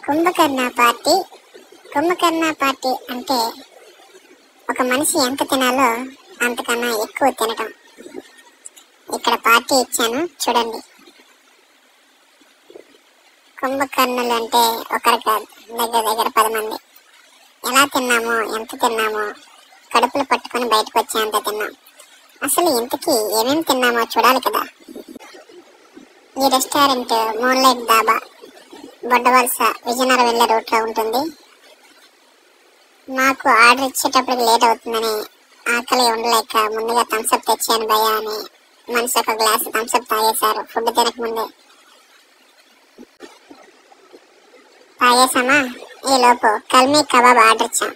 Kumbhakarna party Kumbhakarna party అంటే ఒక మనిషి ఎంత తినాలో అంతకన్నా ఎక్కువ తినటం ఇక్కడ పార్టీ ఇచ్చాను చూడండి కుంభకర్ణులు అంటే ఒకరు కాదు దగ్గర దగ్గర పది మంది ఎలా తిన్నామో ఎంత తిన్నామో కడుపులు పట్టుకొని బయటకు వచ్చేంత తిన్నాం అసలు ఇంతకీ ఏమేమి తిన్నామో చూడాలి కదా ఈ రెస్టారెంట్ మూన్లైట్ దాబా బొడ్డవలస విజయనగరం వెళ్ళే రూట్లో ఉంటుంది నాకు ఆర్డర్ ఇచ్చేటప్పటికి లేట్ అవుతుందని ఆకలి ఉండలేక ముందుగా థమ్స్అప్ తెచ్చాను భయ అని మనిషి ఒక గ్లాస్ థమ్స్అప్ తాగేశారు ఫుడ్ తినక ముందే తాగేసామా ఈ లోపు కల్మీ కబాబ్ ఆర్డర్ ఇచ్చాం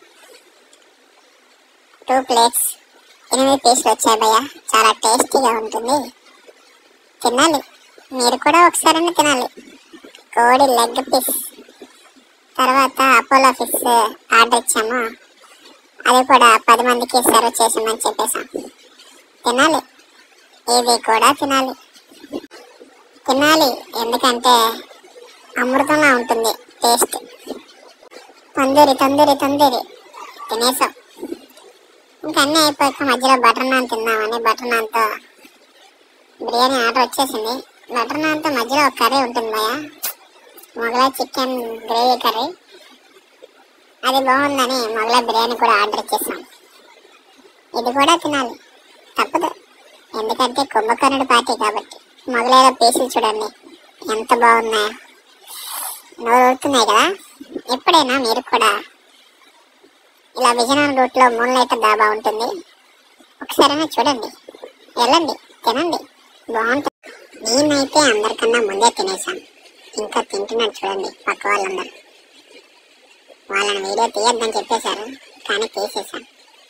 టూ ప్లేట్స్ ఎనిమిది పీసులు వచ్చాయి భయ్య చాలా టేస్టీగా ఉంటుంది తినాలి మీరు కూడా ఒకసారి తినాలి కోడి లెగ్ పీస్ తర్వాత అపోలో ఫిష్ ఆర్డర్ ఇచ్చాము అది కూడా పది మందికి సర్వ్ చేసామని చెప్పేసాం తినాలి ఇది కూడా తినాలి తినాలి ఎందుకంటే అమృతంలా ఉంటుంది టేస్ట్ తందూరి తందూరి తందూరి తినేసాం ఇంకా అన్నీ అయిపోయాక మధ్యలో బటర్ నాన్ తిన్నామని బటర్ నాన్తో బిర్యానీ ఆర్డర్ వచ్చేసింది బటర్ నాన్తో మధ్యలో ఒక కర్రీ ఉంటుంది భయ మొగలాయ్ చికెన్ గ్రేవీ కర్రీ అది బాగుందని మొగలాయ్ బిర్యానీ కూడా ఆర్డర్ ఇచ్చేసాం ఇది కూడా తినాలి తప్పదు ఎందుకంటే కుంభకర్ణుడి పార్టీ కాబట్టి మొగలాయలో పీసులు చూడండి ఎంత బాగున్నాయో నోరు ఊరుతున్నాయి కదా ఎప్పుడైనా మీరు కూడా ఇలా విజయనగరం రూట్లో మూన్ లైటర్ డాబా ఉంటుంది ఒకసారైనా చూడండి వెళ్ళండి తినండి బాగుంటుంది నేనైతే అందరికన్నా ముందే తినేసాను ఇంకా తింటున్నాను చూడండి పక్క వాళ్ళందరూ వాళ్ళని వీడియో తీయొద్దని చెప్పేశారు కానీ తీసేశాను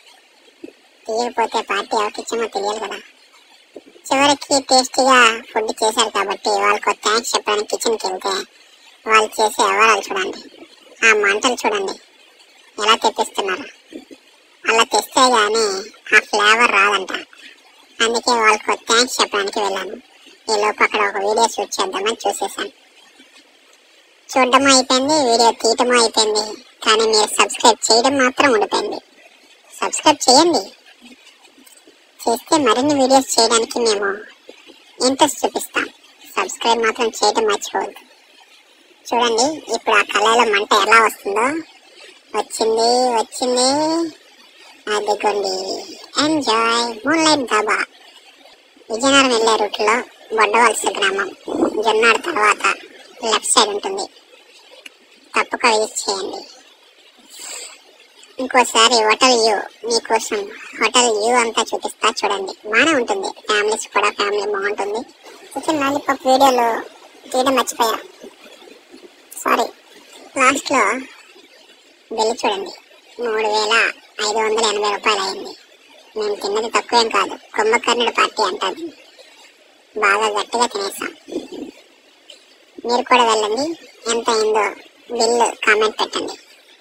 తీయకపోతే పార్టీ ఎవరికిచ్చామో తెలియాలి కదా చివరికి టేస్టీగా ఫుడ్ చేశారు కాబట్టి వాళ్ళకు థ్యాంక్స్ చెప్పడానికి కిచెన్కి వెళ్తే వాళ్ళు చేసే వ్యవహారాలు చూడండి ఆ మంటలు చూడండి ఎలా తెప్పిస్తున్నారు అలా తెస్తే గానీ ఆ ఫ్లేవర్ రాదంట అందుకే వాళ్ళకు థ్యాంక్స్ చెప్పడానికి వెళ్ళాను ఈ లోపు అక్కడ ఒక వీడియో షూట్ చేద్దామని చూసేసాను చూడడం అయిపోయింది వీడియో తీయటం అయిపోయింది కానీ మీరు సబ్స్క్రైబ్ చేయడం మాత్రం ఉండిపోయింది సబ్స్క్రైబ్ చేయండి చేస్తే మరిన్ని వీడియోస్ చేయడానికి మేము ఇంట్రెస్ట్ చూపిస్తాం సబ్స్క్రైబ్ మాత్రం చేయడం మర్చిపోవద్దు చూడండి ఇప్పుడు ఆ కళలో మంట ఎలా వస్తుందో వచ్చింది వచ్చింది అదిగోండి ఎంజాయ్ మూన్లైట్ దాబా విజయనగరం వెళ్ళే రూట్లో బొడ్డవలస గ్రామం జొన్నాడు తర్వాత లెఫ్ట్ సైడ్ ఉంటుంది తప్పక విజిట్ చేయండి ఇంకోసారి హోటల్ యూ మీకోసం హోటల్ యూ అంతా చూపిస్తా చూడండి బాగానే ఉంటుంది ఫ్యామిలీస్ కూడా ఫ్యామిలీ బాగుంటుంది చికెన్ లాలీపాప్ వీడియోలో తీయడం మర్చిపోయా సారీ లాస్ట్లో బిల్లు చూడండి మూడు వేల ఐదు వందల ఎనభై రూపాయలు అయింది మేము తిన్నది తక్కువేం కాదు కుంభకర్ణుడి పార్టీ అంటారు బాగా గట్టిగా తినేసాం మీరు కూడా వెళ్ళండి ఎంత అయిందో బిల్లు కామెంట్ పెట్టండి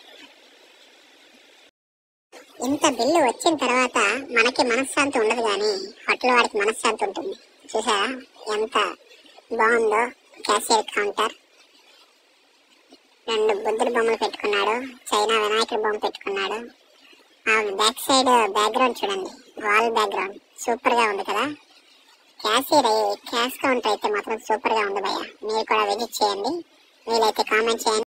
ఇంత బిల్లు వచ్చిన తర్వాత మనకి మనశ్శాంతి ఉండదు కానీ హోటల్ వాడికి మనశ్శాంతి ఉంటుంది చూసారా ఎంత బాగుందో క్యాషియర్ కౌంటర్ రెండు బుద్ధుడి బొమ్మలు పెట్టుకున్నాడు చైనా వినాయకుడి బొమ్మ పెట్టుకున్నాడు ఆ బ్యాక్ సైడ్ బ్యాక్గ్రౌండ్ చూడండి వాల్ బ్యాక్గ్రౌండ్ సూపర్ గా ఉంది కదా క్యాషియర్ క్యాష్ కౌంటర్ అయితే మాత్రం సూపర్ గా ఉంది భయ్య మీరు కూడా విజిట్ చేయండి వీలైతే కామెంట్ చేయండి